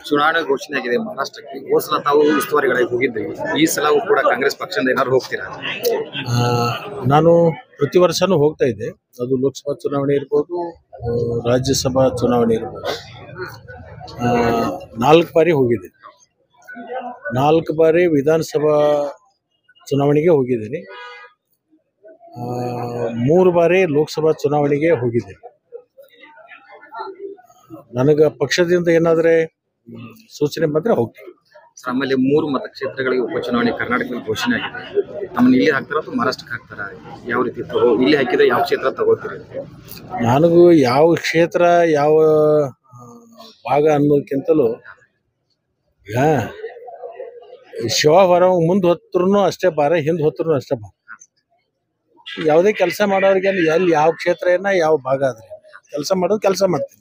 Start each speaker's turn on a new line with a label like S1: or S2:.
S1: ಚುನಾವಣೆ ಘೋಷಣೆ ಆಗಿದೆ ಮಹಾರಾಷ್ಟ್ರಕ್ಕೆ ಹೋದ ಸಲ ತಾವು ಉಸ್ತುವಾರಿಗಳಾಗಿ ಹೋಗಿದ್ರಿ ಈ ಸಲವೂ ಕೂಡ ಕಾಂಗ್ರೆಸ್ ಪಕ್ಷದಿಂದ ಏನಾದ್ರು ಹೋಗ್ತೀರಾ
S2: ಆ, ನಾನು ಪ್ರತಿ ವರ್ಷನೂ ಹೋಗ್ತಾ ಇದ್ದೆ ಅದು ಲೋಕಸಭಾ ಚುನಾವಣೆ ಇರ್ಬೋದು ಆ, ರಾಜ್ಯಸಭಾ ಚುನಾವಣೆ ಇರ್ಬೋದು ಆ, ನಾಲ್ಕು ಬಾರಿ ಹೋಗಿದ್ದೆ ನಾಲ್ಕು ಬಾರಿ ವಿಧಾನಸಭಾ ಚುನಾವಣೆಗೆ ಹೋಗಿದ್ದೀನಿ ಆ, ಮೂರು ಬಾರಿ ಲೋಕಸಭಾ ಚುನಾವಣೆಗೆ ಹೋಗಿದ್ದೆ ನನಗೆ ಪಕ್ಷದಿಂದ ಏನಾದರೆ ಸೂಚನೆ ಬಂದರೆ ಹೋಗ್ತೀನಿ
S1: ಸರ್ ಆಮೇಲೆ ಮೂರು ಮತಕ್ಷೇತ್ರಗಳಿಗೆ ಉಪಚುನಾವಣೆ ಕರ್ನಾಟಕದಲ್ಲಿ ಘೋಷಣೆ ಆಗಿದೆ ನಮ್ಮನ್ನ ಇಲ್ಲಿ ಹಾಕ್ತಾರ ಅಥವಾ ಮಹಾರಾಷ್ಟ್ರಕ್ಕೆ ಹಾಕ್ತಾರ ಯಾವ ರೀತಿ ತಗೋ ಇಲ್ಲಿ ಹಾಕಿದ್ರೆ ಯಾವ ಕ್ಷೇತ್ರ ತಗೋತೀರಿ
S2: ನನಗೂ ಯಾವ ಕ್ಷೇತ್ರ ಯಾವ ಆ, ಭಾಗ ಅನ್ನೋದಕ್ಕಿಂತಲೂ ಈಗ ಶಿವ ಹೊರ ಮುಂದೆ ಹೊತ್ತರು ಅಷ್ಟೇ ಬಾರ ಹಿಂದೆ ಹೊತ್ತರು ಅಷ್ಟೇ ಬಾರ ಯಾವುದೇ ಕೆಲಸ ಮಾಡೋರಿಗೆ ಎಲ್ಲಿ ಯಾವ ಕ್ಷೇತ್ರ ಏನ ಯಾವ ಭಾಗ ಆದ್ರೆ ಕೆಲಸ ಮಾಡೋದು ಕೆಲಸ ಮಾಡ್ತೀನಿ